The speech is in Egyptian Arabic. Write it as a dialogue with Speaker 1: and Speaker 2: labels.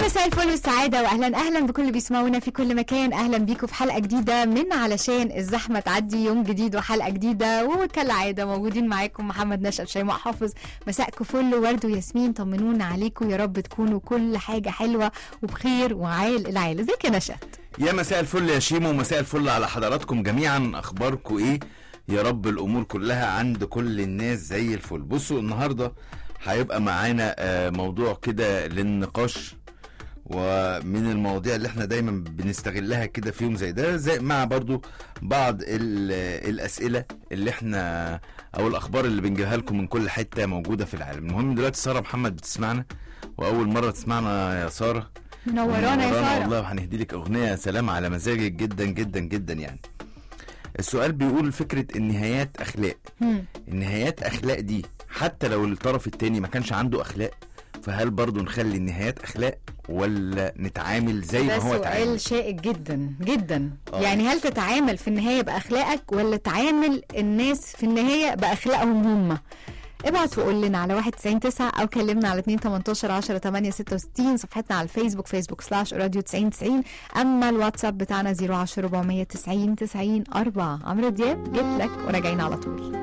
Speaker 1: يا مساء الفل والسعادة وأهلا أهلا بكل اللي بيسمعونا في كل مكان أهلا بيكم في حلقة جديدة من علشان الزحمة تعدي يوم جديد وحلقة جديدة وكالعادة موجودين معاكم محمد نشأت شيماء حافظ مساءكم فل وورد وياسمين طمنونا عليكم يا رب تكونوا كل حاجة حلوة وبخير وعال العال ازيك يا نشأت
Speaker 2: يا مساء الفل يا شيمو ومساء الفل على حضراتكم جميعا اخباركم ايه يا رب الامور كلها عند كل الناس زي الفل بصوا النهارده هيبقى معانا آه، موضوع كده للنقاش ومن المواضيع اللي احنا دايما بنستغلها كده في يوم زي ده زي مع برضو بعض ال- الاسئله اللي احنا او الاخبار اللي بنجيبها لكم من كل حته موجوده في العالم المهم دلوقتي ساره محمد بتسمعنا واول مره تسمعنا يا ساره
Speaker 1: منورانا يا
Speaker 2: منورانا
Speaker 1: سارة
Speaker 2: والله وهنهدي لك اغنيه يا سلام على مزاجك جدا جدا جدا يعني السؤال بيقول فكره النهايات اخلاق
Speaker 1: مم.
Speaker 2: النهايات اخلاق دي حتى لو الطرف التاني ما كانش عنده اخلاق فهل برضو نخلي النهايات اخلاق ولا نتعامل زي ما
Speaker 1: ده
Speaker 2: هو اتعامل
Speaker 1: سؤال شائك جدا جدا
Speaker 2: آه.
Speaker 1: يعني هل تتعامل في النهاية بأخلاقك ولا تعامل الناس في النهاية بأخلاقهم هم ابعت وقول لنا على 199 او كلمنا على 2 18 10 8 66 صفحتنا على الفيسبوك فيسبوك سلاش راديو 90 90 اما الواتساب بتاعنا 010 490 90 4 عمرو دياب جيت لك وراجعين على طول